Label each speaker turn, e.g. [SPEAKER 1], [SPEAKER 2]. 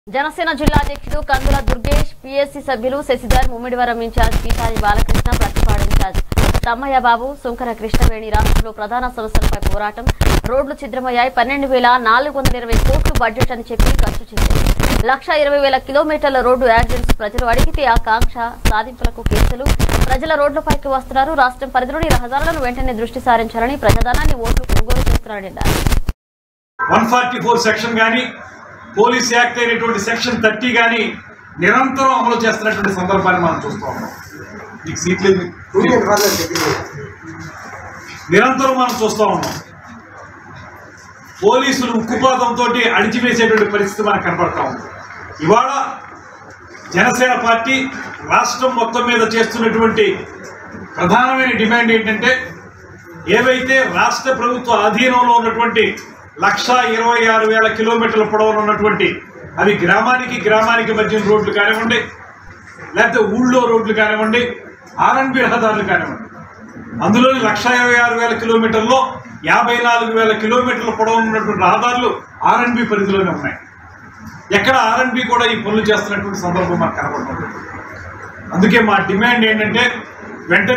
[SPEAKER 1] జనసేన జిల్లా అధ్యక్షుడు కందుల దుర్గేష్ పిఎస్సి సభ్యులు శశిధర్ ముమ్మిడివరం ఇన్ఛార్జ్ పీతారి బాలకృష్ణ ప్రతిపాడు ఇన్ఛార్జ్ తమ్మయ్య బాబు సుంకర కృష్ణవేణి రాష్ట్రంలో ప్రధాన సమస్యలపై పోరాటం రోడ్లు ఛిద్రమయ్యాయి పన్నెండు వేల నాలుగు వందల ఇరవై కోట్లు బడ్జెట్ అని చెప్పి ఖర్చు చేశారు లక్ష ఇరవై వేల కిలోమీటర్ల రోడ్డు యాక్సిడెంట్స్ ప్రజలు అడిగితే ఆకాంక్ష సాధింపులకు కేసులు ప్రజల రోడ్లపైకి వస్తున్నారు రాష్ట్రం పరిధిలోని రహదారులను వెంటనే దృష్టి సారించాలని ప్రజాధనాన్ని ఓట్లు కొనుగోలు చేస్తున్నారని అన్నారు
[SPEAKER 2] వన్ ఫార్టీ ఫోర్ సెక్షన్ కానీ పోలీస్ యాక్ట్ అయినటువంటి సెక్షన్ థర్టీ కానీ నిరంతరం అమలు చేస్తున్నటువంటి సందర్భాన్ని మనం చూస్తూ ఉన్నాం మీకు సీట్లు ఎందుకు? నిరంతరం మనం చూస్తూ ఉన్నాం పోలీసులు ఉక్కుపాదంతో అణిచివేసేటువంటి పరిస్థితి మనకు కనపడతా ఉంది ఇవాళ జనసేన పార్టీ రాష్ట్రం మొత్తం మీద చేస్తున్నటువంటి ప్రధానమైన డిమాండ్ ఏంటంటే ఏవైతే రాష్ట్ర ప్రభుత్వ అధీనంలో ఉన్నటువంటి లక్ష ఇరవై ఆరు వేల కిలోమీటర్ల పొడవున ఉన్నటువంటి అవి గ్రామానికి గ్రామానికి మధ్య రోడ్లు కానివ్వండి లేకపోతే ఊళ్ళో రోడ్లు కానివ్వండి ఆర్ఎన్బి రహదారులు కానివ్వండి అందులో లక్ష ఇరవై ఆరు వేల కిలోమీటర్లో యాభై నాలుగు వేల కిలోమీటర్ల పొడవున ఉన్నటువంటి రహదారులు ఆర్ఎన్బి పరిధిలోనే ఉన్నాయి ఎక్కడ ఆర్ఎన్బి కూడా ఈ పనులు చేస్తున్నటువంటి సందర్భం మనకు కనబడుతుంది అందుకే మా డిమాండ్ ఏంటంటే వెంటనే